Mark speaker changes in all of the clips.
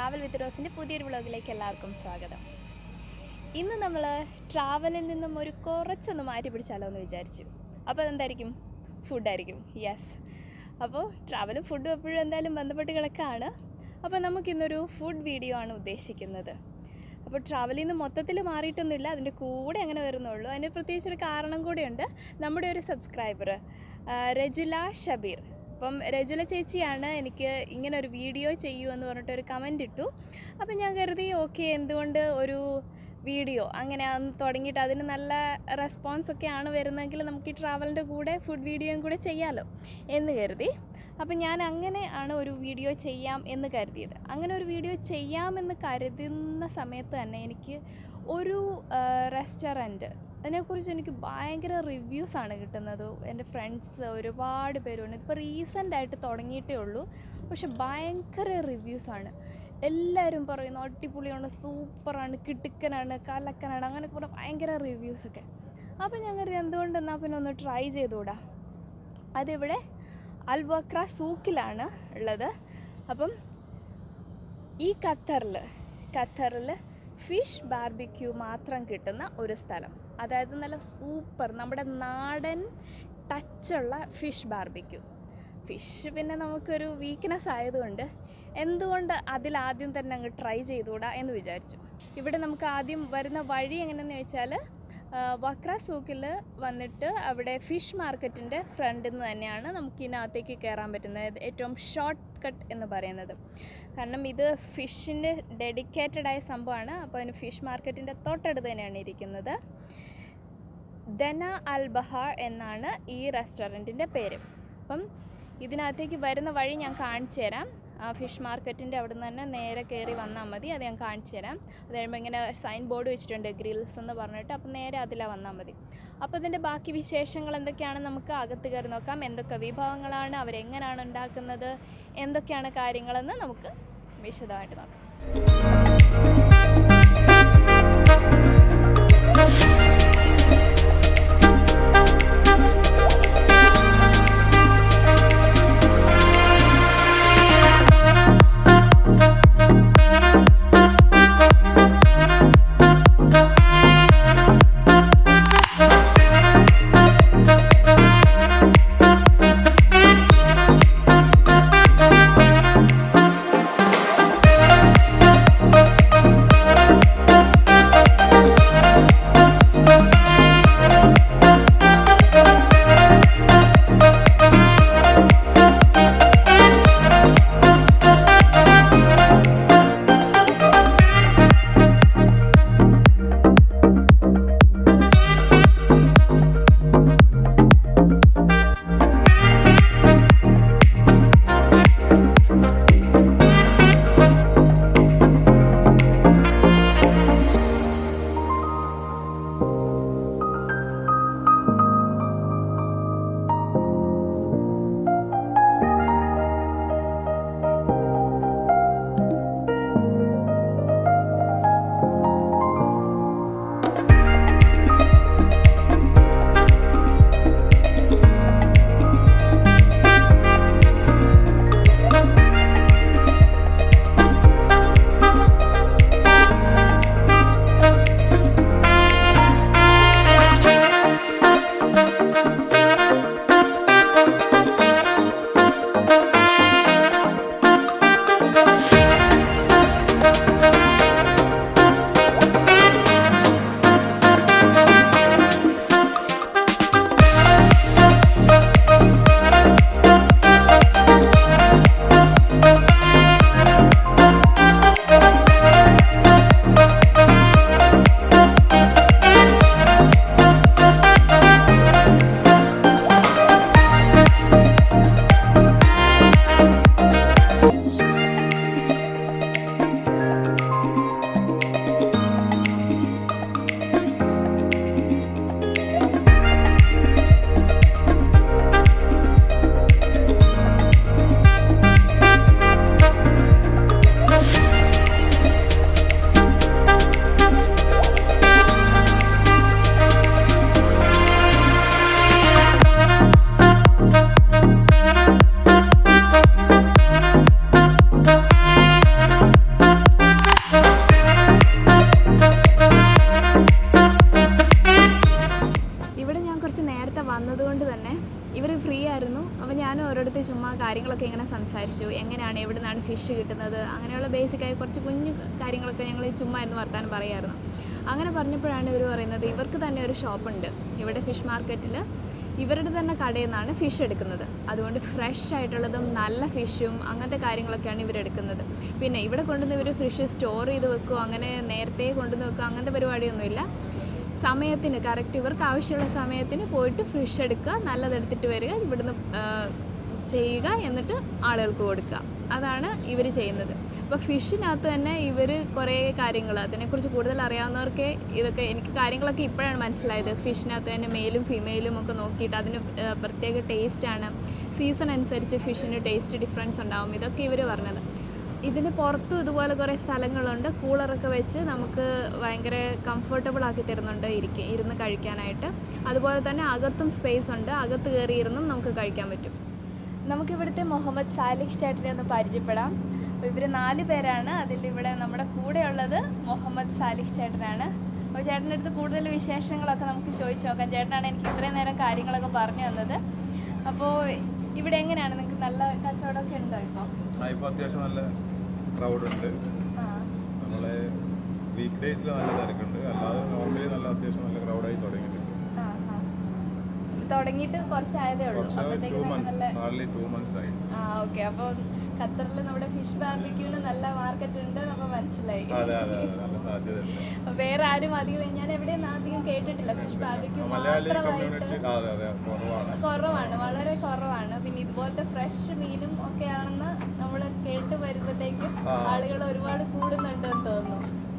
Speaker 1: Travel with റോസിൻ്റെ പുതിയൊരു വ്ളോഗിലേക്ക് എല്ലാവർക്കും സ്വാഗതം ഇന്ന് നമ്മൾ ട്രാവലിൽ നിന്നും ഒരു കുറച്ചൊന്ന് മാറ്റി പിടിച്ചാലോ എന്ന് വിചാരിച്ചു അപ്പോൾ അതെന്തായിരിക്കും ഫുഡായിരിക്കും യെസ് അപ്പോൾ ട്രാവലും ഫുഡും എപ്പോഴും എന്തായാലും ബന്ധപ്പെട്ട് കിടക്കുകയാണ് അപ്പോൾ നമുക്കിന്നൊരു ഫുഡ് വീഡിയോ ആണ് ഉദ്ദേശിക്കുന്നത് അപ്പോൾ ട്രാവലിൽ നിന്ന് മൊത്തത്തിൽ മാറിയിട്ടൊന്നുമില്ല അതിൻ്റെ കൂടെ അങ്ങനെ വരുന്നുള്ളൂ അതിന് പ്രത്യേകിച്ച് ഒരു കാരണം കൂടെയുണ്ട് നമ്മുടെ ഒരു സബ്സ്ക്രൈബർ രജുല ഷബീർ അപ്പം രജുല ചേച്ചിയാണ് എനിക്ക് ഇങ്ങനെ ഒരു വീഡിയോ ചെയ്യൂ എന്ന് പറഞ്ഞിട്ട് ഒരു കമൻ്റ് ഇട്ടു അപ്പം ഞാൻ കരുതി ഓക്കെ എന്തുകൊണ്ട് ഒരു വീഡിയോ അങ്ങനെ അന്ന് തുടങ്ങിയിട്ട് അതിന് നല്ല റെസ്പോൺസ് ഒക്കെയാണ് വരുന്നതെങ്കിൽ നമുക്ക് ഈ ട്രാവലിൻ്റെ കൂടെ ഫുഡ് വീഡിയോയും കൂടെ ചെയ്യാമല്ലോ എന്ന് കരുതി അപ്പം ഞാൻ അങ്ങനെ ആണ് ഒരു വീഡിയോ ചെയ്യാം എന്ന് കരുതിയത് അങ്ങനെ ഒരു വീഡിയോ ചെയ്യാമെന്ന് കരുതുന്ന സമയത്ത് തന്നെ എനിക്ക് ഒരു റെസ്റ്റോറൻറ്റ് അതിനെക്കുറിച്ച് എനിക്ക് ഭയങ്കര റിവ്യൂസാണ് കിട്ടുന്നത് എൻ്റെ ഫ്രണ്ട്സ് ഒരുപാട് പേരുണ്ട് ഇപ്പോൾ റീസെൻ്റ് ആയിട്ട് തുടങ്ങിയിട്ടേ ഉള്ളൂ പക്ഷെ ഭയങ്കര റിവ്യൂസാണ് എല്ലാവരും പറയുന്നു അടിപൊളിയാണ് സൂപ്പറാണ് കിടുക്കനാണ് കലക്കനാണ് അങ്ങനെ കുറേ ഭയങ്കര റിവ്യൂസൊക്കെ അപ്പോൾ ഞാൻ കരുതി എന്തുകൊണ്ട് എന്നാൽ പിന്നെ ഒന്ന് ട്രൈ ചെയ്തുകൂടാ അതിവിടെ അൽബക്ര സൂക്കിലാണ് ഉള്ളത് അപ്പം ഈ ഖത്തറിൽ ഖത്തറിൽ ഫിഷ് ബാർബിക്യൂ മാത്രം കിട്ടുന്ന ഒരു സ്ഥലം അതായത് നല്ല സൂപ്പർ നമ്മുടെ നാടൻ ടച്ചുള്ള ഫിഷ് ബാർബിക്യൂ ഫിഷ് പിന്നെ നമുക്കൊരു വീക്ക്നെസ് ആയതുകൊണ്ട് എന്തുകൊണ്ട് അതിലാദ്യം തന്നെ അങ്ങ് ട്രൈ ചെയ്തുകൂടാ എന്ന് വിചാരിച്ചു ഇവിടെ നമുക്ക് ആദ്യം വരുന്ന വഴി എങ്ങനെയെന്ന് ചോദിച്ചാൽ വക്ര സൂക്കിൽ വന്നിട്ട് അവിടെ ഫിഷ് മാർക്കറ്റിൻ്റെ ഫ്രണ്ടിൽ നിന്ന് തന്നെയാണ് നമുക്ക് ഇതിനകത്തേക്ക് കയറാൻ പറ്റുന്നത് ഏറ്റവും ഷോർട്ട് കട്ട് എന്ന് പറയുന്നത് കാരണം ഇത് ഫിഷിൻ്റെ ഡെഡിക്കേറ്റഡ് ആയ സംഭവമാണ് അപ്പോൾ അതിന് ഫിഷ് മാർക്കറ്റിൻ്റെ തൊട്ടടുത്ത് തന്നെയാണ് ഇരിക്കുന്നത് ദന അൽ ബഹാർ എന്നാണ് ഈ റെസ്റ്റോറൻറ്റിൻ്റെ പേര് അപ്പം ഇതിനകത്തേക്ക് വരുന്ന വഴി ഞാൻ കാണിച്ചു തരാം ആ ഫിഷ് മാർക്കറ്റിൻ്റെ അവിടെ നിന്ന് തന്നെ നേരെ കയറി വന്നാൽ മതി അത് ഞാൻ കാണിച്ചു തരാം അത് കഴിയുമ്പോൾ ഇങ്ങനെ സൈൻ ബോർഡ് വെച്ചിട്ടുണ്ട് ഗ്രിൽസ് എന്ന് പറഞ്ഞിട്ട് അപ്പം നേരെ അതിലാണ് വന്നാൽ മതി അപ്പോൾ ഇതിൻ്റെ ബാക്കി വിശേഷങ്ങൾ എന്തൊക്കെയാണെന്ന് നമുക്ക് അകത്ത് കയറി നോക്കാം എന്തൊക്കെ വിഭവങ്ങളാണ് അവരെങ്ങനെയാണ് ഉണ്ടാക്കുന്നത് എന്തൊക്കെയാണ് കാര്യങ്ങളെന്ന് നമുക്ക് വിശദമായിട്ട് നോക്കാം ഫിഷ് കിട്ടുന്നത് അങ്ങനെയുള്ള ബേസിക്കായ കുറച്ച് കുഞ്ഞു കാര്യങ്ങളൊക്കെ ഞങ്ങൾ ചുമ്മാ എന്ന് വർത്താനം പറയായിരുന്നു അങ്ങനെ പറഞ്ഞപ്പോഴാണ് ഇവർ പറയുന്നത് ഇവർക്ക് തന്നെ ഒരു ഷോപ്പുണ്ട് ഇവിടെ ഫിഷ് മാർക്കറ്റിൽ ഇവരുടെ തന്നെ കടയിൽ നിന്നാണ് ഫിഷ് എടുക്കുന്നത് അതുകൊണ്ട് ഫ്രഷ് ആയിട്ടുള്ളതും നല്ല ഫിഷും അങ്ങനത്തെ കാര്യങ്ങളൊക്കെയാണ് ഇവരെടുക്കുന്നത് പിന്നെ ഇവിടെ കൊണ്ടുവന്ന് ഇവർ ഫിഷ് സ്റ്റോർ ചെയ്ത് വെക്കുകയോ അങ്ങനെ നേരത്തെ കൊണ്ടുവന്ന് വെക്കുക അങ്ങനത്തെ പരിപാടിയൊന്നുമില്ല സമയത്തിന് കറക്റ്റ് ഇവർക്ക് ആവശ്യമുള്ള സമയത്തിന് പോയിട്ട് ഫിഷ് എടുക്കുക നല്ലതെടുത്തിട്ട് വരിക ഇവിടുന്ന് ആ, ചെയ്യുക എന്നിട്ട് ആളുകൾക്ക് കൊടുക്കുക അതാണ് ഇവർ ചെയ്യുന്നത് അപ്പോൾ ഫിഷിനകത്ത് തന്നെ ഇവർ കുറേ കാര്യങ്ങൾ അതിനെക്കുറിച്ച് കൂടുതൽ അറിയാവുന്നവർക്ക് ഇതൊക്കെ എനിക്ക് കാര്യങ്ങളൊക്കെ ഇപ്പോഴാണ് മനസ്സിലായത് ഫിഷിനകത്ത് തന്നെ മെയിലും ഫീമെയിലും ഒക്കെ നോക്കിയിട്ട് അതിന് ആ, പ്രത്യേക ടേസ്റ്റാണ് സീസൺ അനുസരിച്ച് ഫിഷിന് ടേസ്റ്റ് ഡിഫറൻസ് ഉണ്ടാവും ഇതൊക്കെ ഇവർ പറഞ്ഞത് ഇതിന് പുറത്തും ഇതുപോലെ കുറേ സ്ഥലങ്ങളുണ്ട് കൂളറൊക്കെ വെച്ച് നമുക്ക് ഭയങ്കര കംഫർട്ടബിൾ ആക്കി തരുന്നുണ്ട് ഇരിക്ക ഇരുന്ന് കഴിക്കാനായിട്ട് അതുപോലെ തന്നെ അകത്തും സ്പേസ് ഉണ്ട് അകത്ത് കയറിയിരുന്നും നമുക്ക് കഴിക്കാൻ പറ്റും നമുക്കിവിടുത്തെ മുഹമ്മദ് സാലിഹ് ചേട്ടനെ ഒന്ന് പരിചയപ്പെടാം അപ്പോൾ ഇവർ നാല് പേരാണ് അതിലിവിടെ നമ്മുടെ കൂടെയുള്ളത് മുഹമ്മദ് സാലിഹ് ചേട്ടനാണ് അപ്പോൾ ചേട്ടൻ്റെ അടുത്ത് കൂടുതൽ വിശേഷങ്ങളൊക്കെ നമുക്ക് ചോദിച്ചു നോക്കാം ചേട്ടനാണ് എനിക്ക് ഇത്രയും നേരം കാര്യങ്ങളൊക്കെ പറഞ്ഞു തന്നത് അപ്പോൾ ഇവിടെ എങ്ങനെയാണ് നിങ്ങൾക്ക് നല്ല കച്ചവടമൊക്കെ ഉണ്ടോ ഇപ്പോൾ
Speaker 2: ആ, ഇപ്പൊ അത്യാവശ്യം നല്ല ക്രൗഡ് ഉണ്ട്
Speaker 1: ആ
Speaker 2: നമ്മളെ വീക്ക് ഡേയ്സിൽ നല്ല തിരക്കുണ്ട് അല്ലാതെ നോർമലി നല്ല അത്യാവശ്യം നല്ല ക്രൗഡായി തുടങ്ങിയിട്ടുണ്ട്
Speaker 1: ആ, ആ. തുടങ്ങിയിട്ട് കുറച്ചായതേ ഉള്ളൂ
Speaker 2: കുറച്ച് ടു
Speaker 1: അപ്പോഴത്തേക്കും
Speaker 2: മന്ത്സ്
Speaker 1: നല്ല
Speaker 2: ഹാർഡ്ലി ടു മന്ത്സ് ആയി
Speaker 1: ആ ഓക്കെ അപ്പോൾ ഖത്തറിൽ നമ്മുടെ ഫിഷ് ബാർബിക്യൂന് നല്ല മാർക്കറ്റ് ഉണ്ട് നമ്മൾ മനസ്സിലായി
Speaker 2: അതെ അതെ അതെ നല്ല സാധ്യതയുണ്ട്
Speaker 1: അപ്പൊ വേറെ ആരും അധികം ഞാൻ എവിടെയും അധികം കേട്ടിട്ടില്ല ഫിഷ് ബാർബിക്യൂ
Speaker 2: മലയാളി
Speaker 1: മാത്രമായിട്ട്
Speaker 2: കമ്മ്യൂണിറ്റി അതെ അതെ കുറവാണ്
Speaker 1: കുറവാണ് വളരെ കുറവാണ് പിന്നെ ഇതുപോലത്തെ ഫ്രഷ് മീനും ഒക്കെയാണെന്ന് നമ്മൾ കേട്ട് വരുമ്പോഴത്തേക്കും
Speaker 2: ആ.
Speaker 1: ആളുകൾ ഒരുപാട് കൂടുന്നുണ്ടെന്ന് തോന്നുന്നു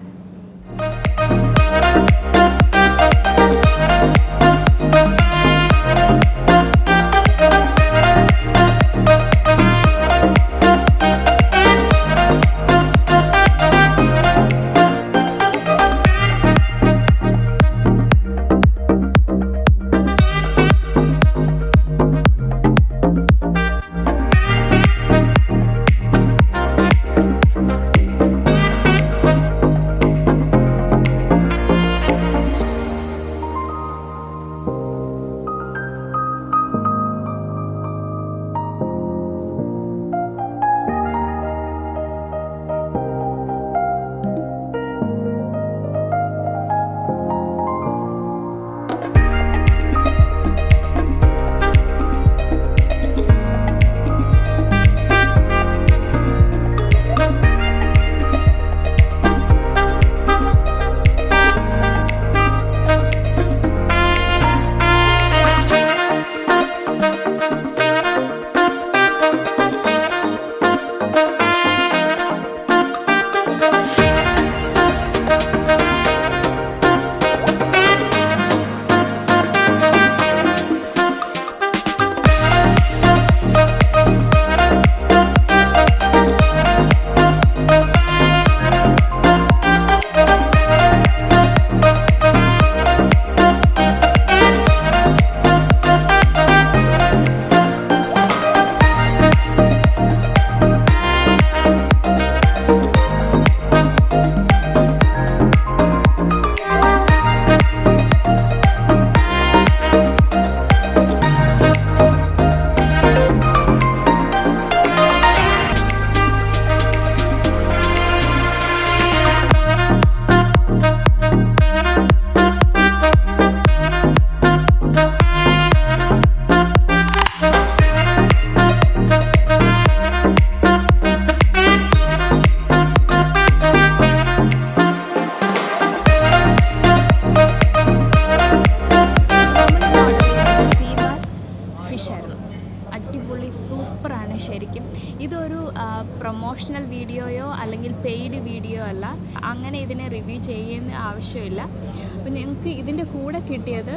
Speaker 1: ഫിഷായിരുന്നു അടിപൊളി സൂപ്പറാണ് ശരിക്കും ഇതൊരു പ്രൊമോഷണൽ വീഡിയോയോ അല്ലെങ്കിൽ പെയ്ഡ് വീഡിയോ അല്ല അങ്ങനെ ഇതിനെ റിവ്യൂ ചെയ്യുന്ന ആവശ്യമില്ല അപ്പം ഞങ്ങൾക്ക് ഇതിൻ്റെ കൂടെ കിട്ടിയത്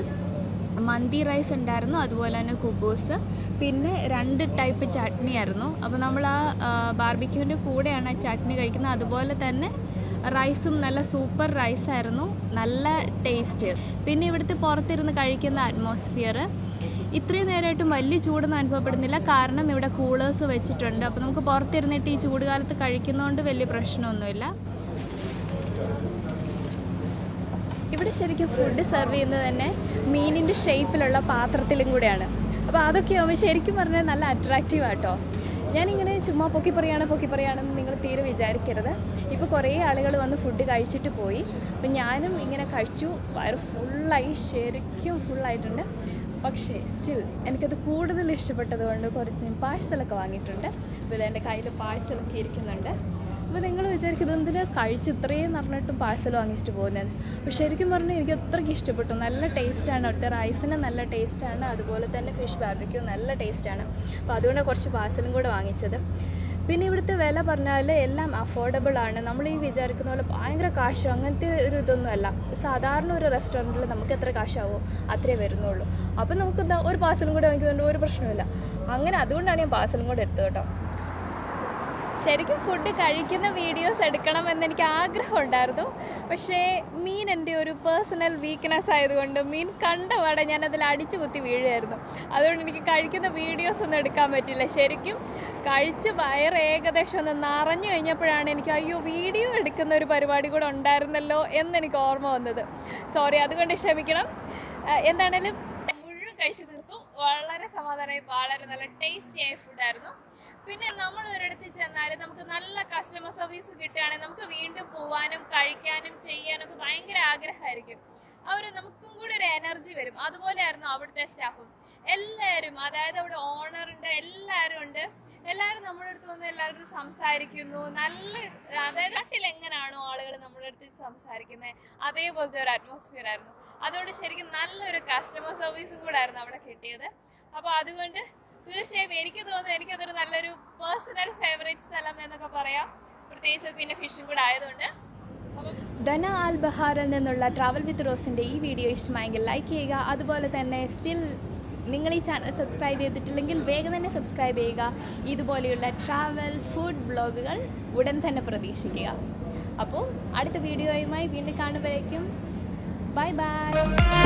Speaker 1: മന്തി റൈസ് ഉണ്ടായിരുന്നു അതുപോലെ തന്നെ കുബൂസ് പിന്നെ രണ്ട് ടൈപ്പ് ചട്നി ആയിരുന്നു അപ്പോൾ നമ്മൾ ആ ബാർബിക്യൂവിൻ്റെ കൂടെയാണ് ആ ചട്നി കഴിക്കുന്നത് അതുപോലെ തന്നെ റൈസും നല്ല സൂപ്പർ റൈസായിരുന്നു നല്ല ടേസ്റ്റ് പിന്നെ ഇവിടുത്തെ പുറത്തിരുന്ന് കഴിക്കുന്ന അറ്റ്മോസ്ഫിയർ ഇത്രയും നേരമായിട്ടും വലിയ ചൂടൊന്നും അനുഭവപ്പെടുന്നില്ല കാരണം ഇവിടെ കൂളേഴ്സ് വെച്ചിട്ടുണ്ട് അപ്പോൾ നമുക്ക് പുറത്തിരുന്നിട്ട് ഈ ചൂടുകാലത്ത് കഴിക്കുന്നതുകൊണ്ട് വലിയ പ്രശ്നമൊന്നുമില്ല ഇവിടെ ശരിക്കും ഫുഡ് സെർവ് ചെയ്യുന്നത് തന്നെ മീനിൻ്റെ ഷേപ്പിലുള്ള പാത്രത്തിലും കൂടെയാണ് അപ്പോൾ അതൊക്കെ ആകുമ്പോൾ ശരിക്കും പറഞ്ഞാൽ നല്ല അട്രാക്റ്റീവ് ആട്ടോ ഞാനിങ്ങനെ ചുമ്മാ പൊക്കി പറയാണ് പൊക്കി പറയാണെന്ന് നിങ്ങൾ തീരെ വിചാരിക്കരുത് ഇപ്പോൾ കുറേ ആളുകൾ വന്ന് ഫുഡ് കഴിച്ചിട്ട് പോയി അപ്പം ഞാനും ഇങ്ങനെ കഴിച്ചു വയറ് ഫുള്ളായി ശരിക്കും ഫുള്ളായിട്ടുണ്ട് പക്ഷേ സ്റ്റിൽ എനിക്കത് കൂടുതൽ ഇഷ്ടപ്പെട്ടത് കൊണ്ട് കുറച്ച് പാഴ്സലൊക്കെ വാങ്ങിയിട്ടുണ്ട് അപ്പോൾ ഇതെൻ്റെ കയ്യിൽ പാഴ്സലൊക്കെ ഇരിക്കുന്നുണ്ട് അപ്പോൾ നിങ്ങൾ വിചാരിക്കുന്നത് എന്തിനാ കഴിച്ച് ഇത്രയും പറഞ്ഞിട്ടും പാഴ്സൽ വാങ്ങിച്ചിട്ട് പോകുന്നത് അപ്പോൾ ശരിക്കും പറഞ്ഞാൽ എനിക്ക് അത്രയ്ക്ക് ഇഷ്ടപ്പെട്ടു നല്ല ടേസ്റ്റാണ് അവിടുത്തെ റൈസിന് നല്ല ടേസ്റ്റാണ് അതുപോലെ തന്നെ ഫിഷ് ബാർബിക്യൂ നല്ല ടേസ്റ്റാണ് അപ്പോൾ അതുകൊണ്ടാണ് കുറച്ച് പാഴ്സലും കൂടെ വാങ്ങിച്ചത് പിന്നെ ഇവിടുത്തെ വില പറഞ്ഞാൽ എല്ലാം അഫോർഡബിൾ ആണ് നമ്മൾ ഈ വിചാരിക്കുന്ന പോലെ ഭയങ്കര കാശോ അങ്ങനത്തെ ഒരു ഇതൊന്നും അല്ല സാധാരണ ഒരു റെസ്റ്റോറൻറ്റിൽ നമുക്ക് എത്ര കാശാവോ അത്രേ വരുന്നുള്ളൂ അപ്പം നമുക്ക് എന്താ ഒരു പാഴ്സലും കൂടെ വാങ്ങിക്കുന്നുണ്ട് ഒരു പ്രശ്നമില്ല അങ്ങനെ അതുകൊണ്ടാണ് ഞാൻ പാഴ്സലും കൂടെ എടുത്തത് കേട്ടോ ശരിക്കും ഫുഡ് കഴിക്കുന്ന വീഡിയോസ് എടുക്കണമെന്ന് എനിക്ക് ആഗ്രഹം ഉണ്ടായിരുന്നു പക്ഷേ മീൻ എൻ്റെ ഒരു പേഴ്സണൽ വീക്ക്നെസ് ആയതുകൊണ്ട് മീൻ കണ്ടപാടെ ഞാൻ അതിൽ അടിച്ചു കുത്തി വീഴുമായിരുന്നു അതുകൊണ്ട് എനിക്ക് കഴിക്കുന്ന വീഡിയോസ് ഒന്നും എടുക്കാൻ പറ്റില്ല ശരിക്കും കഴിച്ച് വയറ് ഏകദേശം ഒന്ന് നിറഞ്ഞു കഴിഞ്ഞപ്പോഴാണ് എനിക്ക് അയ്യോ വീഡിയോ എടുക്കുന്ന ഒരു പരിപാടി കൂടെ ഉണ്ടായിരുന്നല്ലോ എന്നെനിക്ക് ഓർമ്മ വന്നത് സോറി അതുകൊണ്ട് ക്ഷമിക്കണം ആ, എന്താണേലും മുഴുവൻ കഴിച്ചു തീർത്തു വളരെ സമാധാനമായി വളരെ നല്ല ടേസ്റ്റി ആയ ഫുഡായിരുന്നു പിന്നെ നമ്മൾ ഒരിടത്ത് ചെന്നാൽ നമുക്ക് നല്ല കസ്റ്റമർ സർവീസ് കിട്ടുകയാണെങ്കിൽ നമുക്ക് വീണ്ടും പോവാനും കഴിക്കാനും ചെയ്യാനും ഒക്കെ ഭയങ്കര ആഗ്രഹമായിരിക്കും ആ ഒരു നമുക്കും കൂടി ഒരു എനർജി വരും അതുപോലെയായിരുന്നു അവിടുത്തെ സ്റ്റാഫും എല്ലാവരും അതായത് അവിടെ ഓണറുണ്ട് എല്ലാവരും ഉണ്ട് എല്ലാവരും നമ്മുടെ അടുത്ത് വന്ന് എല്ലാവരും സംസാരിക്കുന്നു നല്ല അതായത് നാട്ടിൽ എങ്ങനെയാണോ ആളുകൾ നമ്മുടെ അടുത്ത് സംസാരിക്കുന്നത് അതേപോലത്തെ ഒരു അറ്റ്മോസ്ഫിയർ ആയിരുന്നു അതുകൊണ്ട് ശരിക്കും നല്ലൊരു കസ്റ്റമർ സർവീസും കൂടെ ആയിരുന്നു അവിടെ കിട്ടിയത് അപ്പോൾ അതുകൊണ്ട് തീർച്ചയായും എനിക്ക് തോന്നുന്നു എനിക്കതൊരു നല്ലൊരു പേഴ്സണൽ ഫേവറേറ്റ് സ്ഥലം എന്നൊക്കെ പറയാം പ്രത്യേകിച്ച് അത് പിന്നെ ഫിഷും കൂടെ ആയതുകൊണ്ട് അപ്പം ധന ആൽ ബഹാറിൽ നിന്നുള്ള ട്രാവൽ വിത്ത് റോസിൻ്റെ ഈ വീഡിയോ ഇഷ്ടമായെങ്കിൽ ലൈക്ക് ചെയ്യുക അതുപോലെ തന്നെ സ്റ്റിൽ നിങ്ങൾ ഈ ചാനൽ സബ്സ്ക്രൈബ് ചെയ്തിട്ടില്ലെങ്കിൽ വേഗം തന്നെ സബ്സ്ക്രൈബ് ചെയ്യുക ഇതുപോലെയുള്ള ട്രാവൽ ഫുഡ് ബ്ലോഗുകൾ ഉടൻ തന്നെ പ്രതീക്ഷിക്കുക അപ്പോൾ അടുത്ത വീഡിയോയുമായി വീണ്ടും കാണുമ്പോഴേക്കും ബൈ ബൈ